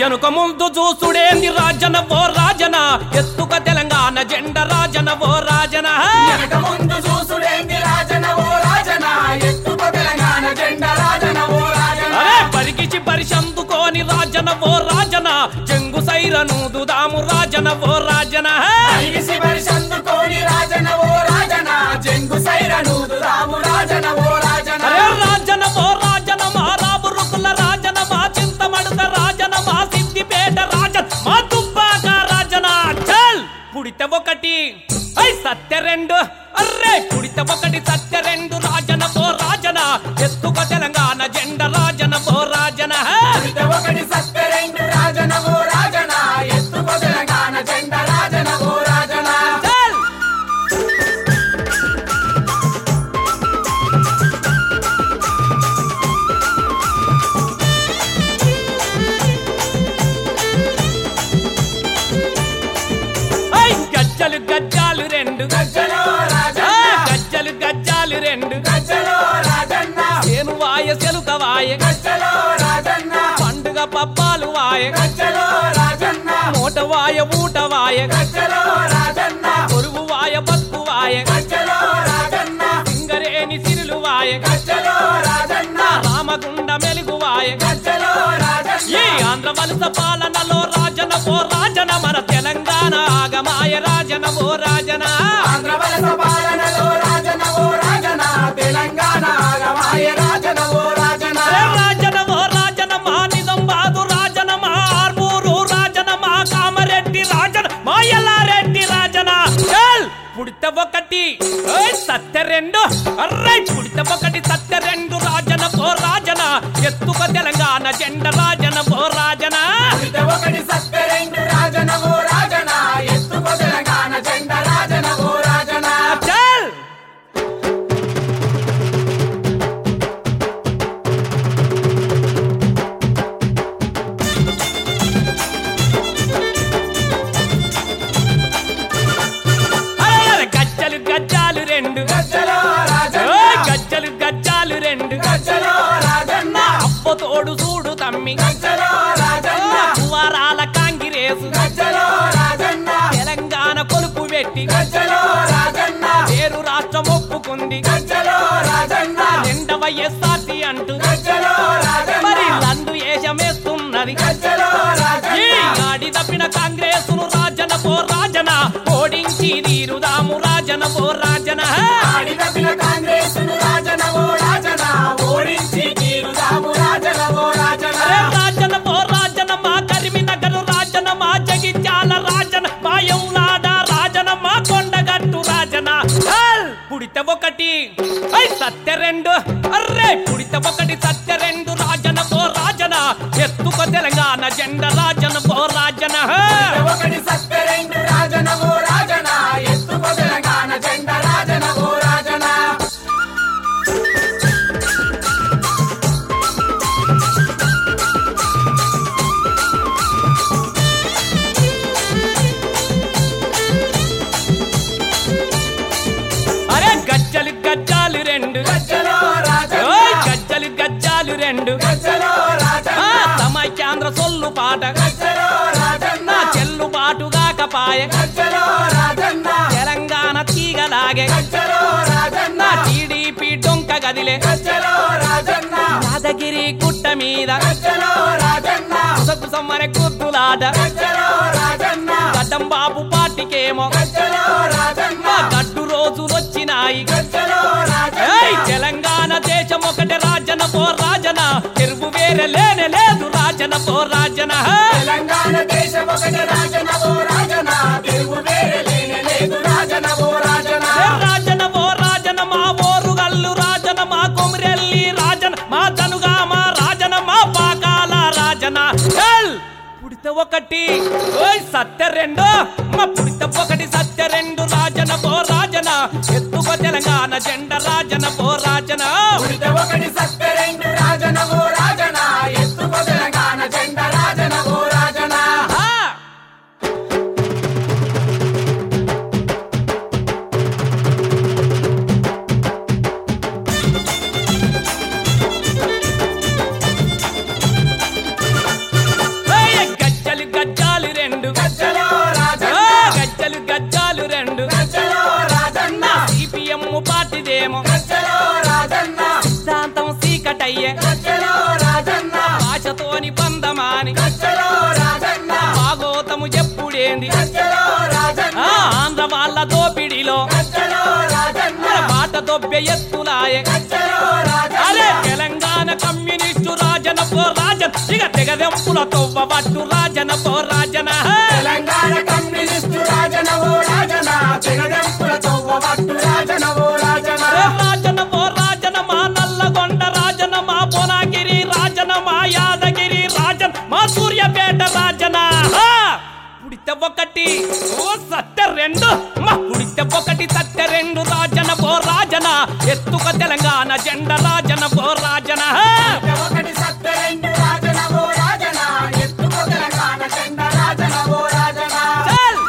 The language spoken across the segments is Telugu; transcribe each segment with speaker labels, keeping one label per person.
Speaker 1: ఎనుక ముందు చూసుడేంది రాజన ఓ రాజన ఎత్తుక తెలంగాణ జెండ రాజన ఓ రాజన
Speaker 2: వెనక ముందు చూసుడేంది రాజన ఓ రాజన ఎత్తుక తెలంగాణ జెండ రాజన ఓ రాజన
Speaker 1: అరే పరికిచి పరిసందుకోని రాజన ఓ రాజన చెంగు సైరను దుదాము రాజన ఓ రాజన
Speaker 2: ఐగిసి పరిసందుకోని రాజన ఓ రాజన జంగు సైరను రాము రాజన ఓ రాజన
Speaker 1: అరే రాజన ఓ రాజన మా రాబు రుకుల రాజన మా చింతమడుక రాజన మా సిద్దిపేట రాజన మా తుప్పాక రాజన చల్ పుడిత ఒకటి ఐ సత్య రెండు అర్రే పుడిత ఒకటి సత్య రెండు రాజన ఓ రాజన ఎత్తుక తెలంగాణ జెండ రాజన ఓ రాజన
Speaker 2: ఇత ఒకటి సత్య రెండు రాజన ఓ రాజన ఎత్తుక తెలంగాణ జెండ రాజన ఓ రాజన
Speaker 1: చల్ ఐ గజ్జలు గజ్జాలు రెండు
Speaker 2: గజ్జలో
Speaker 1: ఆ,
Speaker 2: రాజన్న
Speaker 1: గజ్జలు గజ్జాలు రెండు
Speaker 2: గజ్జలో రాజన్న
Speaker 1: చేను వాయ సెలుక వాయ
Speaker 2: గజ్జలో రాజన్న
Speaker 1: పండుగ పబ్బాలు వాయ
Speaker 2: గజ్జలో రాజన్న
Speaker 1: మూట వాయ ఊట వాయ
Speaker 2: గజ్జలో రాజన్న
Speaker 1: కొరువు వాయ బతుకు వాయ
Speaker 2: గజ్జలో రాజన్న
Speaker 1: సింగరేని సిరులు వాయ
Speaker 2: గజ్జలో రాజన్న
Speaker 1: రామగుండ మెలుగు వాయ
Speaker 2: గజ్జలో రాజన్న
Speaker 1: ఈ ఆంధ్ర వలస పాలనలో రాజన ఓ రాజన మన తెలంగాణ ఆగమాయ రాజన ఓ రాజన
Speaker 2: ఆంధ్ర వలస పాలనలో రాజన ఓ రాజన తెలంగాణ ఆగమాయ రాజన ఓ రాజన
Speaker 1: అరే రాజన ఓ రాజన మా నిజంబాదు రాజన మా ఆర్మూరు రాజన మా కామరెడ్డి రాజన మా ఎల్లారెడ్డి రాజన చల్ పుడిత ఒకటి ఓయ్ సత్య రెండు అర్రే పుడిత ఒకటి సత్య రెండు రాజన ఓ రాజన ఎత్తుక తెలంగాణ జెండ రాజన ఓ రాజన
Speaker 2: ఇత ఒకటి సత్య రెండు రాజన ఓ రాజన ఎత్తుకో తెలంగాణ జెండ రాజన ఓ రాజన
Speaker 1: చల్ అరే అరే గజ్జలు గజ్జాలు రెండు
Speaker 2: గజ్జలో రాజన్న
Speaker 1: ఓయ్ గజ్జలు గజ్జాలు రెండు
Speaker 2: గజ్జలో రాజన్న
Speaker 1: అప్ప తోడు చూడు తమ్మి
Speaker 2: గజ్జలో రాజన్న
Speaker 1: కువారాల కాంగిరేసు
Speaker 2: గజ్జలో రాజన్న
Speaker 1: తెలంగాణ కొలుపు పెట్టి
Speaker 2: గజ్జలో రాజన్న
Speaker 1: పేరు రాష్ట్రం ఒప్పుకుంది
Speaker 2: గజ్జలో రాజన్న
Speaker 1: నిండ వైఎస్ఆర్సీ అంటూ
Speaker 2: గజ్జలో రాజన్న
Speaker 1: మరి లండు ఏషమేస్తున్నది
Speaker 2: గజ్జలో
Speaker 1: ఈ
Speaker 2: రాజన్న
Speaker 1: ఆడి తప్పిన కాంగ్రెస్ ను రాజన పో రాజన ఓడించి తీరుదాము రాజన పో రాజన
Speaker 2: ఆడి తప్పిన కాంగ్రెసును రాజన ఓ రాజన ఓడించి తీరుదాము రాజన ఓ రాజన
Speaker 1: అరే రాజన పో రాజన మా కరిమినగరు రాజన మా జగిత్యాల రాజన మా యౌలాడ రాజన మా కొండగట్టు రాజన చల్! పుడిత ఒకటి ఐ సత్య రెండు అర్రే పుడిత ఒకటి సత్య రెండు రాజన పో రాజన ఎత్తుక తెలంగాణ జెండ రాజన పో రాజన
Speaker 2: ఒకటి సత్య రెండు రాజన ఓ రాజన ఎత్తుకో తెలంగాణ జెండ రాజన ఓ రాజన
Speaker 1: అరే గజ్జలు గజ్జాలు రెండు
Speaker 2: గజ్జలో రాజన్న
Speaker 1: ఓయ్ గజ్జలు గజ్జాలు రెండు
Speaker 2: గజ్జలో
Speaker 1: ఆ
Speaker 2: రాజన్న
Speaker 1: సమైక్యాంధ్ర సొల్లు పాట
Speaker 2: గజ్జలో రాజన్న
Speaker 1: నా చెల్లుబాటుగాక పాయ
Speaker 2: గజ్జలో రాజన్న
Speaker 1: తెలంగాణ తీగలాగే
Speaker 2: గజ్జలో రాజన్న
Speaker 1: నా టీడీపీ డొంక గదిలే
Speaker 2: గజ్జలో రాజన్న
Speaker 1: యాదగిరి గుట్ట మీద
Speaker 2: గజ్జలో రాజన్న
Speaker 1: సమ్మని గుర్తులాట
Speaker 2: గజ్జలో రాజన్న
Speaker 1: గడ్డం బాబు పార్టీకేమో
Speaker 2: గజ్జలో రాజన్న
Speaker 1: మా గడ్డు రోజులు వచ్చినాయి
Speaker 2: గజ్జలో రాజన్న
Speaker 1: ఏయ్ తెలంగాణ దేశం ఒకటి రాజన పో రాజన తెరువు వేరే లేనే లేదు రాజన పో రాజన
Speaker 2: తెలంగాణ దేశం ఒకటి రాజన ఓ రాజన తెలుగు వేరే లేనే లేదు రాజన ఓ రాజన
Speaker 1: ఏ రాజన ఓ రాజన మా ఓరుగల్లు రాజన మా కొమిరెల్లి రాజన మా తనుగా మా రాజన మా పాకాల రాజన చల్! పుడిత ఒకటి ఓయ్ సత్య రెండు మా పుడిత ఒకటి సత్య రెండు రాజన పో రాజన ఎత్తుక తెలంగాణ జెండ రాజన పో రాజన
Speaker 2: ఉడిత ఒకటి సత్య రెండు రాజన ఓ రాజన ఎత్తుకో తెలంగాణ జెండ రాజన ఓ రాజన
Speaker 1: ఆ! ఏయ్ రాజుదేమో
Speaker 2: గజ్జలో రాజన్న
Speaker 1: సిద్ధాంతం సీకటయ్యే
Speaker 2: గజ్జలో రాజన్న
Speaker 1: ఆశతోని బంధమాని
Speaker 2: గజ్జలో రాజన్న
Speaker 1: భాగోతము ఎప్పుడేంది
Speaker 2: గజ్జలో రాజన్న
Speaker 1: ఆ ఆంధ్ర వాళ్ళ దోపిడిలో
Speaker 2: గజ్జలో రాజన్న
Speaker 1: మన మాట దొబ్బె ఎత్తులాయే
Speaker 2: గజ్జలో
Speaker 1: అరే
Speaker 2: రాజన్న
Speaker 1: తెలంగాణ కమ్యూనిస్టు రాజన పో రాజన్ ఇక తెగదెంపుల తొవ్వబట్టు రాజన పో రాజన హే!
Speaker 2: తెలంగాణ కమ్యూనిస్టు రాజన ఓ రాజన తెగదెంపుల తొవ్వబట్టు రాజన ఓ రాజన
Speaker 1: ఏ రాజన పో రాజన మా నల్లగొండ రాజన మా బొనాగిరి రాజన మా యాదగిరి రాజన్ మా సూర్యపేట రాజన హా! పుడితే ఒకటి ఓ సత్య రెండు మా పుడితే ఒకటి సత్య రెండు రాజన పో రాజన ఎత్తుక తెలంగాణ జెండ రాజన పో రాజన హే!
Speaker 2: ఒకటి సత్య రెండు రాజన ఓ రాజన ఎత్తుకో తెలంగాణ చెండ రాజన ఓ రాజన
Speaker 1: చల్!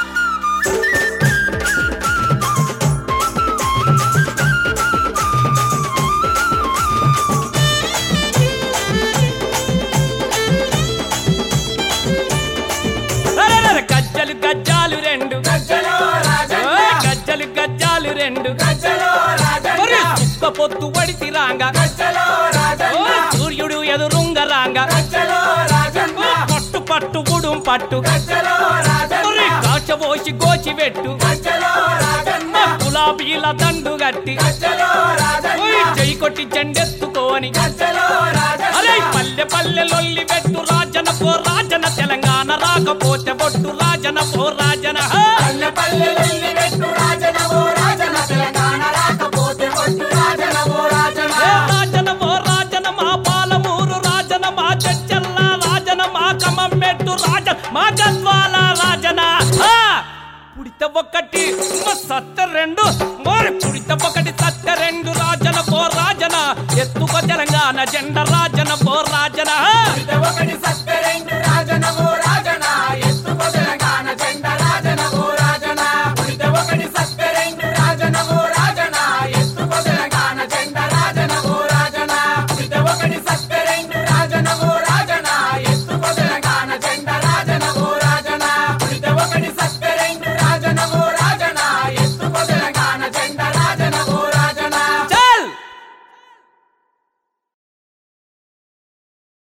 Speaker 1: అరెరెరె, గజ్జలు గజ్జాలు రెండు
Speaker 2: గజ్జలో రాజన్న
Speaker 1: ఓయ్, గజ్జలు గజ్జాలు రెండు
Speaker 2: గజ్జలో రాజన్న
Speaker 1: మరి సుక్క పొత్తు వడితి రాంగ
Speaker 2: గజ్జలో రాజన్న
Speaker 1: ఓయ్, సూర్యుడు ఎదురుంగ రాంగ
Speaker 2: గజ్జలో రాజన్న
Speaker 1: ఓయ్, పట్టు పట్టు గుడుం పట్టు
Speaker 2: గజ్జలో రాజన్న
Speaker 1: మరి కాచ పోసి గోచి పెట్టు
Speaker 2: గజ్జలో రాజన్న
Speaker 1: గులాబీల దండు గట్టి
Speaker 2: గజ్జలో రాజన్న
Speaker 1: ఓయ్, చెయ్యి కొట్టి జెండెత్తుకోని
Speaker 2: గజ్జలో
Speaker 1: అరే
Speaker 2: రాజన్న
Speaker 1: పల్లె పల్లె లొల్లి పెట్టు రాజన పో రాజన తెలంగాణ రాకపోతే బొట్టు రాజన పో రాజన హే!
Speaker 2: పల్లె పల్లె వెళ్ళి పెట్టు రాజన ఓ రాజన తెలంగాణ రాకపోతే ఒట్టు రాజన ఓ రాజన
Speaker 1: ఏ రాజన ఓ రాజన మా పాలమూరు రాజన మా చెచ్చల్ల రాజన మా కమమ్మెట్టు రాజన మా గద్వాల రాజన ఆ! పుడిత ఒకటి మా సత్త రెండు మరి పుడిత ఒకటి సత్త రెండు రాజన పో రాజన ఎత్తుకో తెలంగాణ జెండ రాజన పో రాజన ఆ!
Speaker 2: ఒకటి సత్య రెండు రాజన ఓ